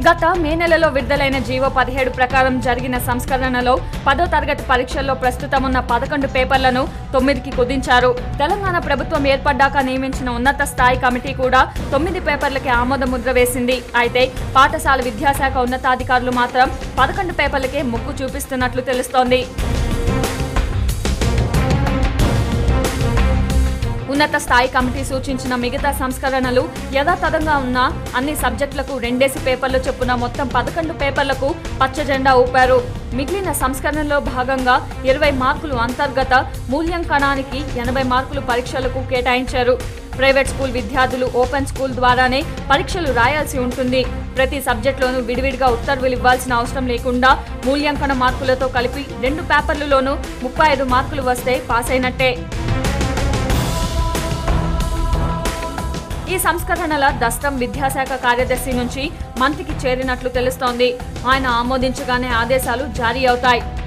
గత మే నెలలో విడుదలైన జీవో పదిహేడు ప్రకారం జరిగిన సంస్కరణలో పదో తరగతి పరీక్షల్లో ప్రస్తుతం ఉన్న పదకొండు పేపర్లను తొమ్మిదికి కుదించారు తెలంగాణ ప్రభుత్వం ఏర్పడ్డాక నియమించిన ఉన్నత స్థాయి కమిటీ కూడా తొమ్మిది పేపర్లకి ఆమోద ముద్ర వేసింది అయితే పాఠశాల విద్యాశాఖ ఉన్నతాధికారులు మాత్రం పదకొండు పేపర్లకే మొగ్గు చూపిస్తున్నట్లు తెలుస్తోంది ఉన్నత స్థాయి కమిటీ సూచించిన మిగతా సంస్కరణలు యథాతథంగా ఉన్న అన్ని సబ్జెక్టులకు రెండేసి పేపర్లు చొప్పున మొత్తం పదకొండు పేపర్లకు పచ్చ జెండా ఊపారు మిగిలిన సంస్కరణలో భాగంగా ఇరవై మార్కులు అంతర్గత మూల్యాంకనానికి ఎనభై మార్కులు పరీక్షలకు కేటాయించారు ప్రైవేట్ స్కూల్ విద్యార్థులు ఓపెన్ స్కూల్ ద్వారానే పరీక్షలు రాయాల్సి ఉంటుంది ప్రతి సబ్జెక్టులోనూ విడివిడిగా ఉత్తర్వులు ఇవ్వాల్సిన అవసరం లేకుండా మూల్యాంకన మార్కులతో కలిపి రెండు పేపర్లలోనూ ముప్పై ఐదు మార్కులు వస్తే పాస్ అయినట్టే ఈ సంస్కరణల దస్తం విద్యాశాఖ కార్యదర్శి నుంచి మంత్రికి చేరినట్లు తెలుస్తోంది ఆయన ఆమోదించగానే ఆదేశాలు జారీ అవుతాయి